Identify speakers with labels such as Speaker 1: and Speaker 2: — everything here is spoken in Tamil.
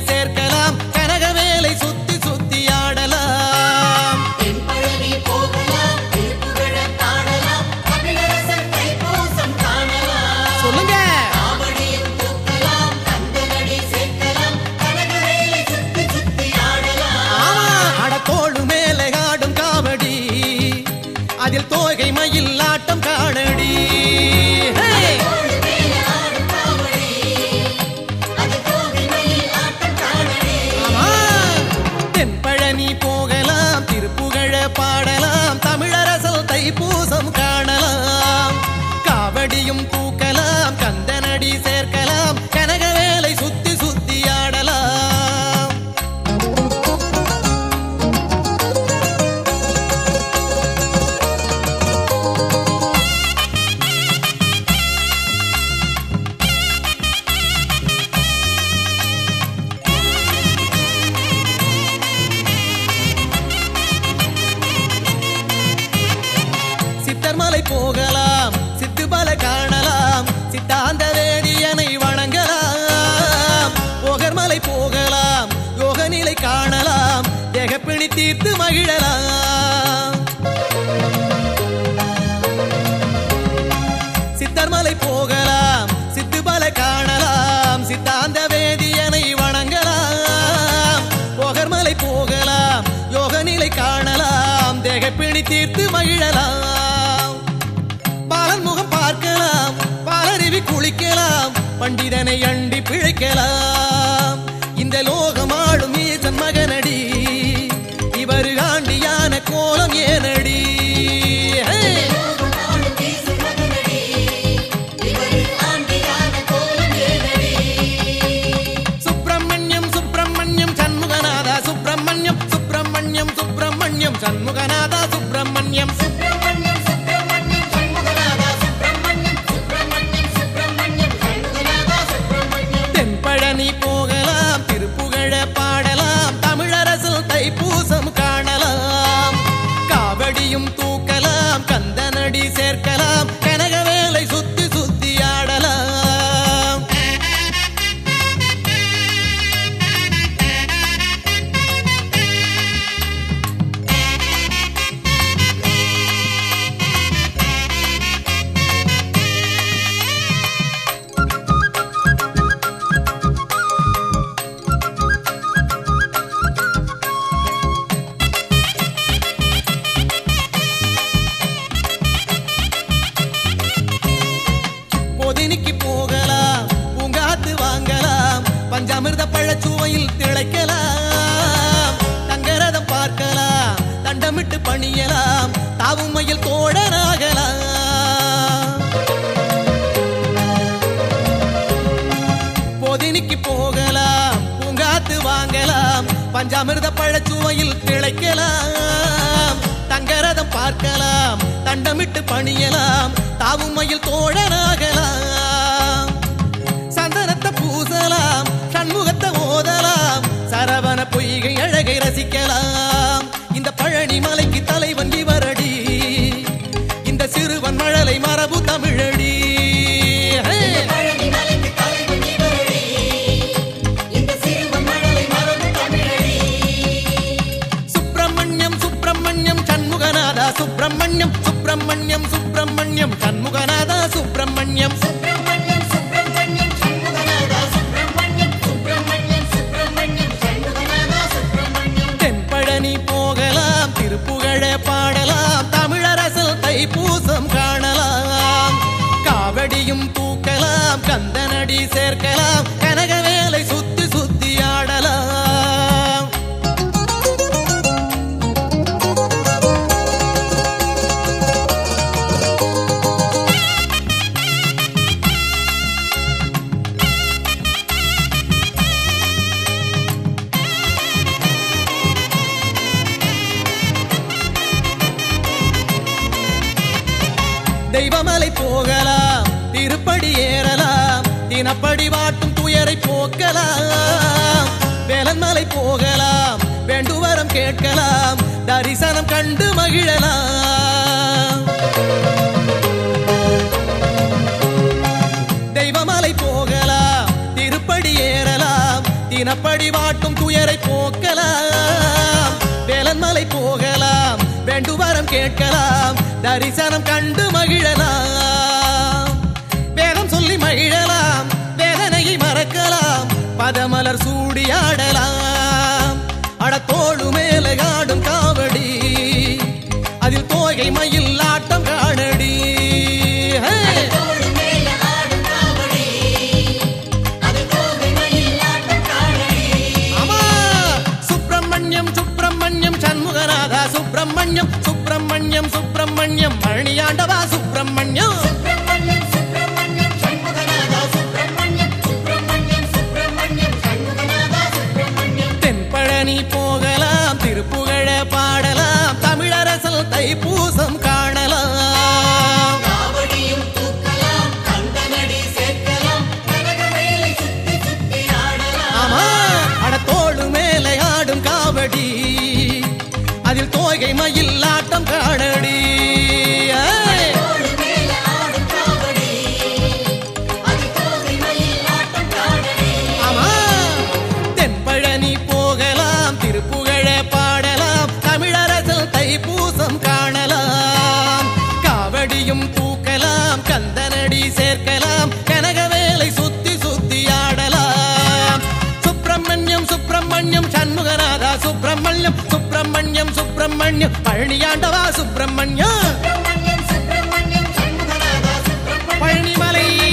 Speaker 1: சேர்க்கலாம் கனகவேலை சுத்தி சுத்தி ஆடலாம்
Speaker 2: தென்பழனி போகலாம் திருப்புகழ காணலாம் தமிழரசர் தைப்பூசம் காணலாம்
Speaker 1: சொல்லுங்க
Speaker 2: காவடியும் தூக்கலாம் கந்தனடி சேர்க்கலாம் கனகவேலை சுத்தி சுத்தி ஆடலாம்
Speaker 1: ஆமா அட தோளு மேலே ஆடும் காவடி அதில் தோகை மயில் ஆட்டம் காணடி ஹே!
Speaker 2: தோள் மேல ஆடும் காவடி அது கோவை மயில் ஆட்டம் காணடி
Speaker 1: ஆமா. தென்பழனி போகலாம் திருப்புகழ பாடலாம் தமிழரசல் தைப்பூசம் காணலாம் காவடியும் தூக்கலாம் கந்தனடி சேர்க்கலாம் கனகவேலை சுத்தி சுத்தி ஆடலாம் சித்தர்மலை போகலாம் சித்துபல காணலாம் சித்தாந்த வேதியனை வணங்கலாம் போகர்மலை போகலாம் யோக நிலை காணலாம் தேகப்பிணி தீர்த்து மகிழலாம் சித்தர்மலை போகலாம் சித்துபல காணலாம் சித்தாந்த வேதியனை வணங்கலாம் போகர்மலை போகலாம் யோக நிலை காணலாம் தேகப்பிணி தீர்த்து மகிழலாம் பாலன் முகம் பார்க்கலாம் பாலருவி குளிக்கலாம் பண்டிதனை அண்டி பிழைக்கலாம் இந்த லோகமாடும் ஈசன் மகனடி இவர் ஆண்டியான கோலம் ஏனடி ஹே!
Speaker 2: ஆடும் வீசும் மகனடி இவர் ஆண்டியான கோலம் ஏனடி
Speaker 1: சுப்பிரமணியம் சுப்பிரமணியம் சண்முகநாதா சுப்பிரமணியம் சுப்பிரமணியம் சுப்பிரமணியம் சண்முகநாதா சுப்பிரமணியம்
Speaker 2: சுப்பிரமணியம் சுப்பிரமணியம் சண்முகநாதா சுப்பிரமணியம் சுப்பிரமணியம் சுப்பிரமணியம் சண்முகநாதா சுப்பிரமணியம்
Speaker 1: தென்பழனி போகலாம் திருப்புகழ பாடலாம் தமிழரசில் தைப்பூசம் காணலாம் காவடியும் தூக்கலாம் கந்தனடி சேர்க்கலாம் கனகவேலை சுத்தி சுத்தி ஆடலாம் பொதினிக்கு போகலாம் பூங்காத்து வாங்கலாம் பஞ்சாமிர்த பழச்சுவையில் திளைக்கலாம் தங்கரதம் பார்க்கலாம் தண்டமிட்டு பணியலாம் தாவும் மயில் தோழனாகலாம் பொதினிக்கு போகலாம் பூங்காத்து வாங்கலாம் பஞ்சாமிர்த பழச்சுவையில் திளைக்கலாம் தங்கரதம் பார்க்கலாம் தண்டமிட்டு பணியலாம் தாவும் மயில் தோழனாகலாம் சந்தனத்தை பூசலாம் சண்முகத்தை ஓதலாம் சரவண பொய்கை அழகை ரசிக்கலாம் இந்த பழனி மலைக்கு தலைவன் இவரடி இந்த சிறுவன் மழலை மரபு தமிழடி ஹே!
Speaker 2: பழனி மலைக்கு தலைவன் இவரடி இந்த சிறுவன் மழலை மரபு தமிழடி
Speaker 1: சுப்பிரமணியம் சுப்பிரமணியம் சண்முகநாதா சுப்பிரமணியம் சுப்பிரமணியம் சுப்பிரமணியம் சண்முகநாதா சுப்பிரமணியம்
Speaker 2: சுப்பிரமணியம் சுப்பிரமணியம் சண்முகநாதா சுப்பிரமணியம் சுப்பிரமணியம் சுப்பிரமணியம் சண்முகநாதா சுப்பிரமணியம்
Speaker 1: தென்பழனி போகலாம் திருப்புகழ பாடலாம் தமிழரசல் தைப்பூசம் காணலாம் காவடியும் தூக்கலாம் கந்தனடி சேர்க்கலாம் கனகவேலை சுத்தி சுத்தி ஆடலாம் தெய்வமலை போகலாம் திருப்படி ஏறலாம் தினப்படி வாட்டும் துயரை போக்கலாம் வேலன்மலை போகலாம் வேண்டுவரம் கேட்கலாம் தரிசனம் கண்டு மகிழலாம் தெய்வமலை போகலாம் திருப்படி ஏறலாம் தின தினப்படி வாட்டும் துயரை போக்கலாம் வேலன்மலை போகலாம் வேண்டுவரம் கேட்கலாம் தரிசனம் கண்டு மகிழலாம் வேதம் சொல்லி மகிழலாம் வேதனையை மறக்கலாம் பதமலர் சூடியாடலாம் அடத்தோடு மேலே ஆடும் காவடி அதில் தோகை மயில் ஆட்டம் காணடி ஹே!
Speaker 2: தோடு மேல ஆடும் காவடி அது கோவை மயில் ஆட்டம் காணடி
Speaker 1: ஆமா சுப்பிரமணியம் சுப்பிரமணியம் சண்முகநாதா சுப்பிரமணியம் சுப்பிரமணியம் சுப்பிரமணியம் மணியாண்டவா சுப்பிரமணியம்
Speaker 2: சுப்பிரமணியம் சுப்பிரமணியம் சண்முகநாதா சுப்பிரமணியம் சுப்பிரமணியம் சுப்பிரமணியம் சண்முகநாதா சுப்பிரமணியம்
Speaker 1: தென்பழனி போகலாம் திருப்புகழ பாடலாம் தமிழரசல் தைப்பூசம் காணலாம்
Speaker 2: காவடியும் தூக்கலாம் கந்தனடி சேர்க்கலாம் கனகவேலை சுத்தி சுத்தி ஆடலாம்
Speaker 1: ஆமா அடத்தோடு மேலே ஆடும் காவடி அதில் தோகை மயில் ஆட்டம் காணடி ஏய்!
Speaker 2: தோடு மேல ஆடும் காவடி அது கோவை மயில் ஆட்டம் காணடி
Speaker 1: ஆமா தென்பழனி போகலாம் திருப்புகழ பாடலாம் தமிழரசல் தைப்பூசம் காணலாம் காவடியும் தூக்கலாம் கந்தனடி சேர்க்கலாம் கனகவேலை சுத்தி சுத்தி ஆடலாம் சுப்பிரமணியம் சுப்பிரமணியம் சண்முகநாதா சுப்பிரமணியம் சுப்பிரமணியம் சுப்பிரமணியம் பழனியாண்டவா சுப்பிரமணியம்
Speaker 2: சுப்பிரமணியம் சுப்பிரமணியம் சண்முகநாதா சுப்பிரமணியம்
Speaker 1: பழனிமலை